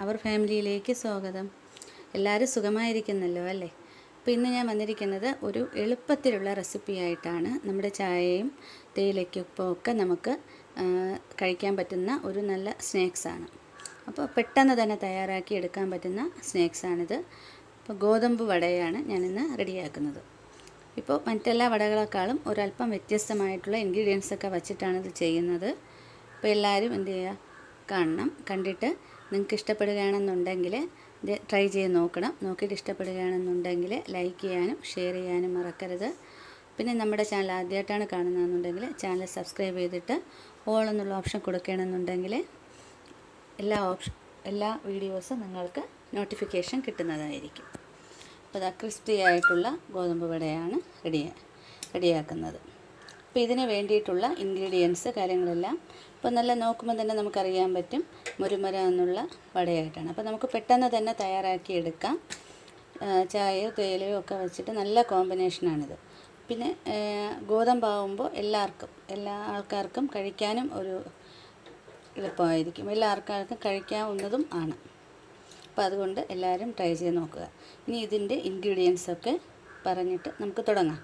അവർ ഫാമിലിയിലേക്ക് സ്വാഗതം എല്ലാവരും സുഖമായിരിക്കുന്നല്ലോ അല്ലേ അപ്പോൾ ഇന്ന് ഞാൻ വന്നിരിക്കുന്നത് ഒരു എളുപ്പത്തിലുള്ള റെസിപ്പി ആയിട്ടാണ് നമ്മുടെ ചായയും തേയിലയ്ക്കൊപ്പം ഒക്കെ നമുക്ക് ആ, കഴിക്കാൻ പറ്റുന്ന ഒരു നല്ല സ്നാക്സാണ് അപ്പോൾ പെട്ടെന്ന് തന്നെ തയ്യാറാക്കി എടുക്കാൻ പറ്റുന്ന സ്നാക്സാണിത് അപ്പോൾ ഗോതമ്പ് വടയാണ് ഞാനിന്ന് റെഡിയാക്കുന്നത് ഇപ്പോൾ മറ്റെല്ലാ വടകളെക്കാളും ഒരല്പം വ്യത്യസ്തമായിട്ടുള്ള ഇൻഗ്രീഡിയൻസ് ഒക്കെ വച്ചിട്ടാണ് ഇത് ചെയ്യുന്നത് അപ്പോൾ എല്ലാവരും എന്ത് ചെയ്യുക കാണണം കണ്ടിട്ട് നിങ്ങൾക്ക് ഇഷ്ടപ്പെടുകയാണെന്നുണ്ടെങ്കിൽ ഇത് ട്രൈ ചെയ്ത് നോക്കണം നോക്കിയിട്ട് ഇഷ്ടപ്പെടുകയാണെന്നുണ്ടെങ്കിൽ ലൈക്ക് ചെയ്യാനും ഷെയർ ചെയ്യാനും മറക്കരുത് പിന്നെ നമ്മുടെ ചാനൽ ആദ്യമായിട്ടാണ് കാണുന്നതെന്നുണ്ടെങ്കിൽ ചാനൽ സബ്സ്ക്രൈബ് ചെയ്തിട്ട് ഓൾ എന്നുള്ള ഓപ്ഷൻ കൊടുക്കണമെന്നുണ്ടെങ്കിൽ എല്ലാ ഓപ്ഷൻ എല്ലാ വീഡിയോസും നിങ്ങൾക്ക് നോട്ടിഫിക്കേഷൻ കിട്ടുന്നതായിരിക്കും അപ്പോൾ അത് ക്രിസ്പി ആയിട്ടുള്ള ഗോതമ്പ് വടയാണ് റെഡി റെഡിയാക്കുന്നത് അപ്പോൾ ഇതിന് വേണ്ടിയിട്ടുള്ള ഇൻഗ്രീഡിയൻസ് കാര്യങ്ങളെല്ലാം ഇപ്പോൾ നല്ല നോക്കുമ്പോൾ തന്നെ നമുക്കറിയാൻ പറ്റും മുരുമുര എന്നുള്ള വടയായിട്ടാണ് അപ്പോൾ നമുക്ക് പെട്ടെന്ന് തന്നെ തയ്യാറാക്കി എടുക്കാം ആ, ചായയോ തേയിലയോ ഒക്കെ വെച്ചിട്ട് നല്ല കോമ്പിനേഷനാണിത് പിന്നെ ആ, ഗോതമ്പാവുമ്പോൾ എല്ലാവർക്കും എല്ലാ ആൾക്കാർക്കും കഴിക്കാനും ഒരു എളുപ്പമായിരിക്കും എല്ലാ ആൾക്കാർക്കും കഴിക്കാവുന്നതും ആണ് അപ്പോൾ അതുകൊണ്ട് എല്ലാവരും ട്രൈ ചെയ്ത് നോക്കുക ഇനി ഇതിൻ്റെ ഇൻഗ്രീഡിയൻസ് ഒക്കെ പറഞ്ഞിട്ട് നമുക്ക് തുടങ്ങാം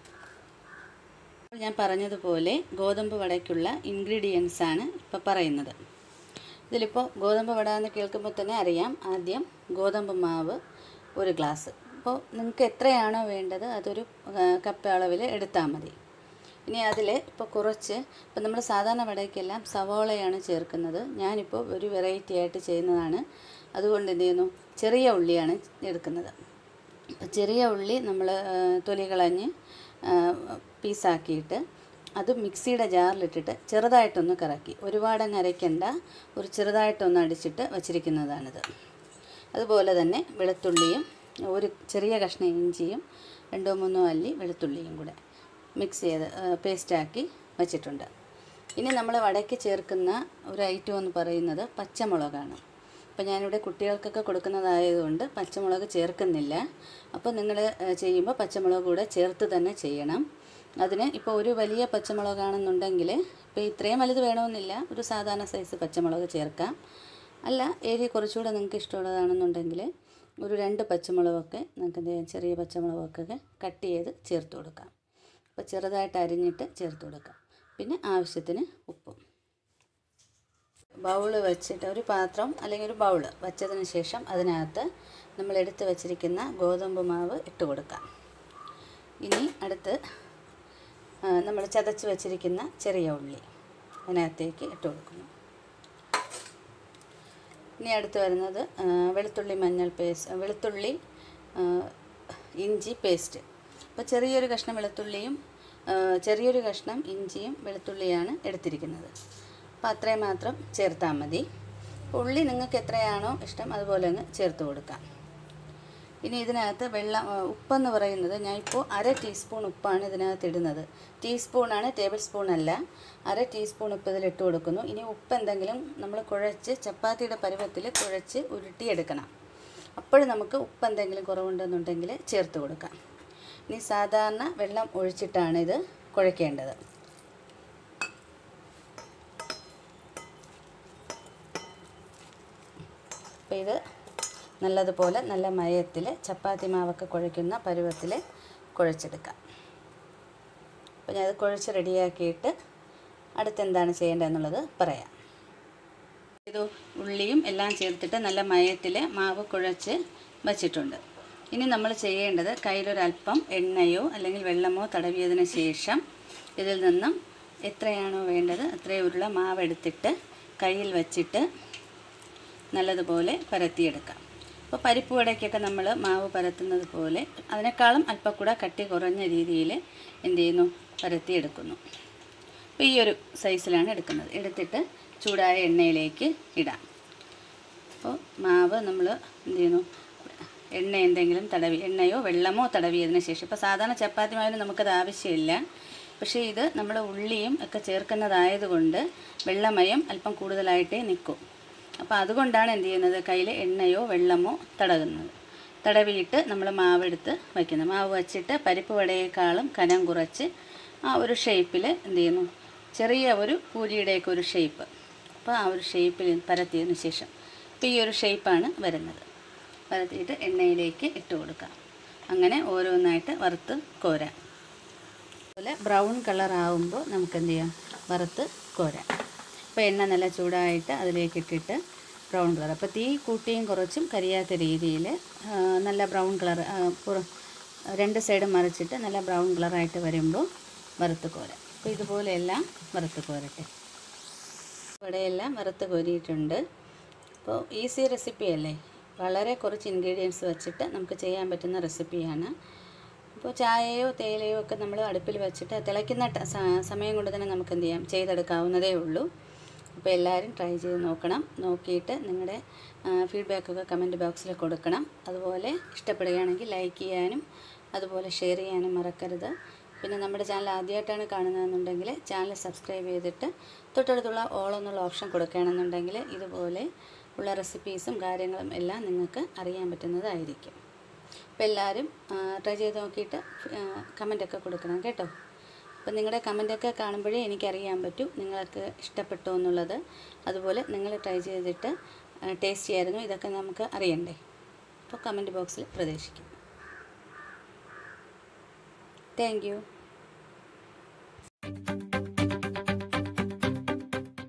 അപ്പോൾ ഞാൻ പറഞ്ഞതുപോലെ ഗോതമ്പ് വടയ്ക്കുള്ള ഇൻഗ്രീഡിയൻസ് ആണ് ഇപ്പോൾ പറയുന്നത് ഇതിലിപ്പോൾ ഗോതമ്പ് വട എന്ന് കേൾക്കുമ്പോൾ തന്നെ അറിയാം ആദ്യം ഗോതമ്പ് മാവ് ഒരു ഗ്ലാസ് അപ്പോൾ നിങ്ങൾക്ക് എത്രയാണോ വേണ്ടത് അതൊരു ആ, കപ്പ് അളവിൽ എടുത്താൽ മതി ഇനി അതിൽ ഇപ്പോൾ കുറച്ച് ഇപ്പോൾ നമ്മൾ സാധാരണ വടയ്ക്കെല്ലാം സവോളയാണ് ചേർക്കുന്നത് ഞാനിപ്പോൾ ഒരു വെറൈറ്റി ആയിട്ട് ചെയ്യുന്നതാണ് അതുകൊണ്ട് എന്ത് ചെയ്യുന്നു ചെറിയ ഉള്ളിയാണ് എടുക്കുന്നത് അപ്പോൾ ചെറിയ ഉള്ളി നമ്മൾ തൊലി കളഞ്ഞ് ആ, പീസാക്കിയിട്ട് അത് മിക്സിയുടെ ജാറിലിട്ടിട്ട് ചെറുതായിട്ടൊന്ന് കറക്കി ഒരുപാടങ്ങ് അരയ്ക്കണ്ട ഒരു ചെറുതായിട്ടൊന്ന് അടിച്ചിട്ട് വച്ചിരിക്കുന്നതാണിത് അതുപോലെ തന്നെ വെളുത്തുള്ളിയും ഒരു ചെറിയ കഷ്ണം ഇഞ്ചിയും രണ്ടോ മൂന്നോ അല്ലി വെളുത്തുള്ളിയും കൂടെ മിക്സ് ചെയ്ത് പേസ്റ്റാക്കി വച്ചിട്ടുണ്ട് ഇനി നമ്മൾ വടയ്ക്ക് ചേർക്കുന്ന ഒരു ഐറ്റം എന്ന് പറയുന്നത് പച്ചമുളകാണ് അപ്പോൾ ഞാനിവിടെ കുട്ടികൾക്കൊക്കെ കൊടുക്കുന്നതായതുകൊണ്ട് പച്ചമുളക് ചേർക്കുന്നില്ല അപ്പോൾ നിങ്ങൾ ചെയ്യുമ്പോൾ പച്ചമുളക് കൂടെ ചേർത്ത് തന്നെ ചെയ്യണം അതിന് ഇപ്പോൾ ഒരു വലിയ പച്ചമുളകാണെന്നുണ്ടെങ്കിൽ ഇപ്പോൾ ഇത്രയും വലുത് വേണമെന്നില്ല ഒരു സാധാരണ സൈസ് പച്ചമുളക് ചേർക്കാം അല്ല ഏരിയ കുറച്ചുകൂടെ നിങ്ങൾക്ക് ഇഷ്ടമുള്ളതാണെന്നുണ്ടെങ്കിൽ ഒരു രണ്ട് പച്ചമുളകൊക്കെ നിങ്ങൾക്ക് എന്ത് ചെയ്യാം ചെറിയ പച്ചമുളകൊക്കെ കട്ട് ചെയ്ത് ചേർത്ത് കൊടുക്കാം അപ്പോൾ ചെറുതായിട്ട് അരിഞ്ഞിട്ട് ചേർത്ത് കൊടുക്കാം പിന്നെ ആവശ്യത്തിന് ഉപ്പും ബൗള് വെച്ചിട്ട് ഒരു പാത്രം അല്ലെങ്കിൽ ഒരു ബൗള് വച്ചതിന് ശേഷം അതിനകത്ത് നമ്മൾ എടുത്ത് വച്ചിരിക്കുന്ന ഗോതമ്പ് മാവ് ഇട്ട് കൊടുക്കാം ഇനി അടുത്ത് നമ്മൾ ചതച്ച് വച്ചിരിക്കുന്ന ചെറിയ ഉള്ളി അതിനകത്തേക്ക് ഇട്ട് കൊടുക്കുന്നു ഇനി അടുത്ത് വരുന്നത് ആ, വെളുത്തുള്ളി മഞ്ഞൾ പേസ്റ്റ് വെളുത്തുള്ളി ആ, ഇഞ്ചി പേസ്റ്റ് അപ്പോൾ ചെറിയൊരു കഷ്ണം വെളുത്തുള്ളിയും ആ, ചെറിയൊരു കഷ്ണം ഇഞ്ചിയും വെളുത്തുള്ളിയാണ് എടുത്തിരിക്കുന്നത് അപ്പോൾ അത്രയും മാത്രം ചേർത്താൽ മതി അപ്പോൾ ഉള്ളി നിങ്ങൾക്ക് എത്രയാണോ ഇഷ്ടം അതുപോലെ അങ്ങ് ചേർത്ത് കൊടുക്കാം ഇനി ഇതിനകത്ത് വെള്ളം ആ, ഉപ്പെന്ന് പറയുന്നത് ഞാൻ ഇപ്പോൾ അര ടീസ്പൂൺ ഉപ്പാണ് ഇതിനകത്ത് ഇടുന്നത് ടീസ്പൂണാണ് ടേബിൾ സ്പൂൺ അല്ല അര ടീസ്പൂൺ ഉപ്പ് ഇതിൽ ഇട്ട് കൊടുക്കുന്നു ഇനി ഉപ്പ് എന്തെങ്കിലും നമ്മൾ കുഴച്ച് ചപ്പാത്തിയുടെ പരുവത്തിൽ കുഴച്ച് ഉരുട്ടിയെടുക്കണം അപ്പോഴും നമുക്ക് ഉപ്പ് എന്തെങ്കിലും കുറവുണ്ടെന്നുണ്ടെങ്കിൽ ചേർത്ത് കൊടുക്കാം ഇനി സാധാരണ വെള്ളം ഒഴിച്ചിട്ടാണ് ഇത് കുഴയ്ക്കേണ്ടത് അപ്പോൾ ഇത് നല്ലതുപോലെ നല്ല മയത്തിൽ ചപ്പാത്തി മാവൊക്കെ കുഴയ്ക്കുന്ന പരുവത്തിൽ കുഴച്ചെടുക്കാം അപ്പോൾ ഞാനത് കുഴച്ച് റെഡിയാക്കിയിട്ട് അടുത്തെന്താണ് ചെയ്യേണ്ടതെന്നുള്ളത് പറയാം ഇത് ഉള്ളിയും എല്ലാം ചേർത്തിട്ട് നല്ല മയത്തിൽ മാവ് കുഴച്ച് വച്ചിട്ടുണ്ട് ഇനി നമ്മൾ ചെയ്യേണ്ടത് കയ്യിലൊരല്പം എണ്ണയോ അല്ലെങ്കിൽ വെള്ളമോ തടവിയതിന് ശേഷം ഇതിൽ നിന്നും എത്രയാണോ വേണ്ടത് അത്രയും ഉരുള മാവ് എടുത്തിട്ട് കയ്യിൽ വച്ചിട്ട് നല്ലതുപോലെ പരത്തിയെടുക്കാം അപ്പോൾ പരിപ്പ് വടയ്ക്കൊക്കെ നമ്മൾ മാവ് പരത്തുന്നത് പോലെ അതിനേക്കാളും അല്പം കൂടെ കട്ടി കുറഞ്ഞ രീതിയിൽ എന്ത് ചെയ്യുന്നു പരത്തിയെടുക്കുന്നു അപ്പോൾ ഈ ഒരു സൈസിലാണ് എടുക്കുന്നത് എടുത്തിട്ട് ചൂടായ എണ്ണയിലേക്ക് ഇടാം അപ്പോൾ മാവ് നമ്മൾ എന്ത് ചെയ്യുന്നു എണ്ണ എന്തെങ്കിലും തടവി എണ്ണയോ വെള്ളമോ തടവിയതിന് ശേഷം ഇപ്പോൾ സാധാരണ ചപ്പാത്തി മാവിന് നമുക്കത് ആവശ്യമില്ല പക്ഷേ ഇത് നമ്മൾ ഉള്ളിയും ഒക്കെ ചേർക്കുന്നതായതുകൊണ്ട് വെള്ളമയം അല്പം കൂടുതലായിട്ടേ നിൽക്കും അപ്പോൾ അതുകൊണ്ടാണ് എന്ത് ചെയ്യുന്നത് കയ്യിൽ എണ്ണയോ വെള്ളമോ തടകുന്നത് തടവിയിട്ട് നമ്മൾ മാവെടുത്ത് വയ്ക്കുന്നത് മാവ് വച്ചിട്ട് പരിപ്പ് വടയേക്കാളും കനം കുറച്ച് ആ ഒരു ഷേപ്പിൽ എന്ത് ചെയ്യുന്നു ചെറിയ ഒരു പൂരിയുടെയൊക്കെ ഒരു ഷേപ്പ് അപ്പോൾ ആ ഒരു ഷേപ്പിൽ പരത്തിയതിന് ശേഷം അപ്പോൾ ഈ ഒരു ഷേപ്പാണ് വരുന്നത് വരത്തിയിട്ട് എണ്ണയിലേക്ക് ഇട്ട് കൊടുക്കാം അങ്ങനെ ഓരോന്നായിട്ട് വറുത്ത് കോരാം അതുപോലെ ബ്രൗൺ കളർ ആവുമ്പോൾ നമുക്ക് എന്ത് ചെയ്യാം വറുത്ത് കോരാം അപ്പോൾ എണ്ണ നല്ല ചൂടായിട്ട് അതിലേക്ക് ഇട്ടിട്ട് ബ്രൗൺ കളർ അപ്പോൾ തീ കൂട്ടിയും കുറച്ചും കരിയാത്ത രീതിയിൽ നല്ല ബ്രൗൺ കളർ രണ്ട് സൈഡും മറിച്ചിട്ട് നല്ല ബ്രൗൺ കളറായിട്ട് വരുമ്പോൾ വറുത്ത് കോരാം അപ്പോൾ ഇതുപോലെയെല്ലാം വറുത്ത് കോരട്ടെ ഇവിടെയെല്ലാം വറുത്ത് കോരിയിട്ടുണ്ട് അപ്പോൾ ഈസി റെസിപ്പി അല്ലേ വളരെ കുറച്ച് ഇൻഗ്രീഡിയൻസ് വെച്ചിട്ട് നമുക്ക് ചെയ്യാൻ പറ്റുന്ന റെസിപ്പിയാണ് അപ്പോൾ ചായയോ തേയിലയോ ഒക്കെ നമ്മൾ അടുപ്പിൽ വെച്ചിട്ട് തിളയ്ക്കുന്ന ട- സ- സമയം കൊണ്ട് തന്നെ നമുക്ക് എന്ത് ചെയ്യാം ചെയ്തെടുക്കാവുന്നതേ ഉള്ളൂ അപ്പോൾ എല്ലാവരും ട്രൈ ചെയ്ത് നോക്കണം നോക്കിയിട്ട് നിങ്ങളുടെ ഫീഡ്ബാക്കൊക്കെ കമൻറ്റ് ബോക്സിൽ കൊടുക്കണം അതുപോലെ ഇഷ്ടപ്പെടുകയാണെങ്കിൽ ലൈക്ക് ചെയ്യാനും അതുപോലെ ഷെയർ ചെയ്യാനും മറക്കരുത് പിന്നെ നമ്മുടെ ചാനൽ ആദ്യമായിട്ടാണ് കാണുന്നതെന്നുണ്ടെങ്കിൽ ചാനൽ സബ്സ്ക്രൈബ് ചെയ്തിട്ട് തൊട്ടടുത്തുള്ള ഓൾ എന്നുള്ള ഓപ്ഷൻ കൊടുക്കുകയാണെന്നുണ്ടെങ്കിൽ ഇതുപോലെ ഉള്ള റെസിപ്പീസും കാര്യങ്ങളും എല്ലാം നിങ്ങൾക്ക് അറിയാൻ പറ്റുന്നതായിരിക്കും അപ്പോൾ എല്ലാവരും ട്രൈ ചെയ്ത് നോക്കിയിട്ട് കമൻറ്റൊക്കെ കൊടുക്കണം കേട്ടോ അപ്പോൾ നിങ്ങളുടെ കമൻറ്റൊക്കെ കാണുമ്പോഴേ എനിക്കറിയാൻ പറ്റും നിങ്ങൾക്ക് ഇഷ്ടപ്പെട്ടു എന്നുള്ളത് അതുപോലെ നിങ്ങൾ ട്രൈ ചെയ്തിട്ട് ടേസ്റ്റ് ചെയ്യായിരുന്നു ഇതൊക്കെ നമുക്ക് അറിയണ്ടേ അപ്പോൾ കമൻറ്റ് ബോക്സിൽ പ്രതീക്ഷിക്കും താങ്ക് യു